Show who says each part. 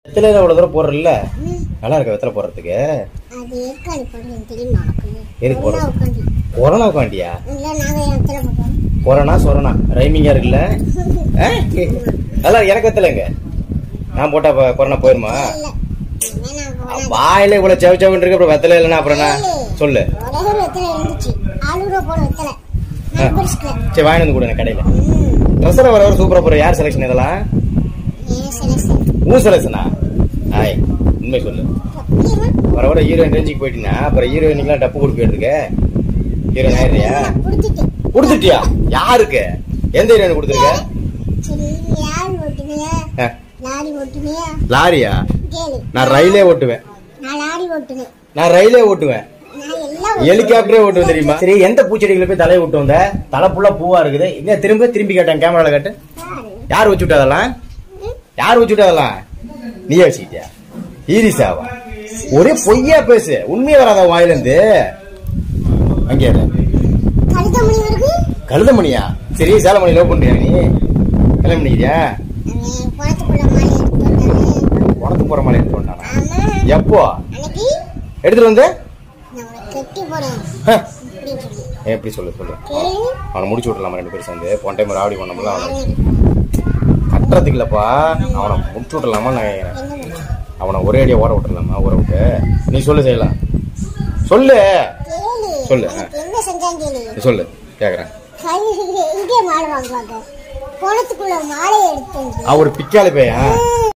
Speaker 1: வெத்தலை அவ்வளவு தூரம் போடுறல நல்லா இருக்க வெத்தலை போடுறதுக்கு
Speaker 2: அது ஏற்காடு போடுறது தெரியுமா உனக்கு
Speaker 1: எதுக்கு போடுறது?
Speaker 2: ஒண்ணா உட்காந்து
Speaker 1: கொரோனா காண்டியா
Speaker 2: இல்ல நாங்க இடத்துல போவோம்
Speaker 1: கொரோனா சொரணா ரைமிங்கா இருக்குல்ல ஆ? நல்லா எனக்கு வெத்தலைங்க நான் போட்டா அப்ப கொரோனா போயிருமா
Speaker 2: இல்ல இனிமே நான் போனேன்
Speaker 1: வாயில இவ்வளவு செவ செவன் இருக்கு அப்புறம் வெத்தலை இல்லைன்னா அப்புறம் என்ன சொல்லு
Speaker 2: ஒரே ஒரு வெத்தலை இருந்துச்சு ஆளூரா போன வெத்தலை நான் பிடிச்சிக்கல
Speaker 1: சரி வாங்கி வந்து கொடுங்க கடையில
Speaker 2: ம்
Speaker 1: ட்ரெஸ்ஸில் வர வர சூப்பரா போற யார் செலெக்ஷன் இதெல்லாம்
Speaker 2: ஏன் செலக்ஷன்
Speaker 1: ஊ செலெக்ஷனா ஆய் உண்மை சொல்லு வர வர ஹீரோயின் ரேஞ்சுக்கு போயிட்டீங்கன்னா அப்புறம் ஹீரோயினுக்குலாம் டப்பு கொடுக்க இருக்கு ஹீரோயின் ஆயிடுறியா
Speaker 2: பிடிச்சிட்டு
Speaker 1: கொடுத்துட்டியா யாருக்கு எந்த ஹீரோயின் கொடுத்துருக்க
Speaker 2: சரி நீ யார் ஓட்டுனியா
Speaker 1: ஆ,
Speaker 2: லாரி ஓட்டுனியா
Speaker 1: லாரியா
Speaker 2: கேளு
Speaker 1: நான் ரயிலே ஓட்டுவேன்
Speaker 2: நான் லாரி ஓட்டுனேன்
Speaker 1: நான் ரயிலே ஓட்டுவேன்
Speaker 2: நான் எல்லாம்
Speaker 1: ஹெலிகாப்டரே ஓட்டுவேன் தெரியுமா சரி எந்த பூச்செடிகளை போய் தலையை விட்டு வந்த தலை ஃபுல்லா பூவா இருக்குது இங்க திரும்ப திரும்பி கேட்டேன் கேமரால கேட்டு
Speaker 2: ஓட்டாரு
Speaker 1: யார் வச்சு விட்டா அதெல்லாம் யார் வச்சு விட்டா அதெல்லாம் நீயே வச்சுக்கிட்டியா ஈரிசாவா ஒரே பொய்யா பேசு உண்மையே வராத உன் வாயில இருந்து அங்கே இரு.
Speaker 2: கழுதமணி வருது
Speaker 1: கழுதமணியா சரி சேலமணி லவ் பண்றியா நீ கல்யாணம் பண்ணிக்கிறியா
Speaker 2: அவன் குளத்துக்குள்ள மாலை எடுத்து வந்தானே
Speaker 1: உனக்கு போற மாதிரி எடுத்து வந்தானா
Speaker 2: ஆமா
Speaker 1: எப்போ
Speaker 2: அன்னைக்கு
Speaker 1: எடுத்துட்டு வந்து
Speaker 2: நான் உனக்கு கட்டி போறேன்
Speaker 1: ஹ,
Speaker 2: அப்படின்னு சொல்லி
Speaker 1: ஏன் எப்படி சொல்லு சொல்லு
Speaker 2: கேளு
Speaker 1: அவனை முடிச்சு விடலாமா ரெண்டு பேரும் சேர்ந்து போன டைம் ராவடி பண்ணோம்ல அவனை
Speaker 2: யாரும்
Speaker 1: கட்டுறதுக்கு இல்லப்பா அவனை முடிச்சு விடலாமா நான் கேக்குறேன்.
Speaker 2: என்ன பண்ண
Speaker 1: அவனை ஒரே அடியா ஓட விட்டுலாமா ஊற விட்டு நீ சொல்லு செய்யலாம் சொல்லு
Speaker 2: கேளு
Speaker 1: சொல்லு.
Speaker 2: எனக்கு என்ன செஞ்சாங்க கேளு
Speaker 1: நீ சொல்லு கேக்குறேன்
Speaker 2: கை இங்கே மாலை வாங்குவாங்க குளத்துக்குள்ள மாலையை எடுத்து வந்து
Speaker 1: அவன் ஒரு பிக்காலி பையன்
Speaker 2: ம்,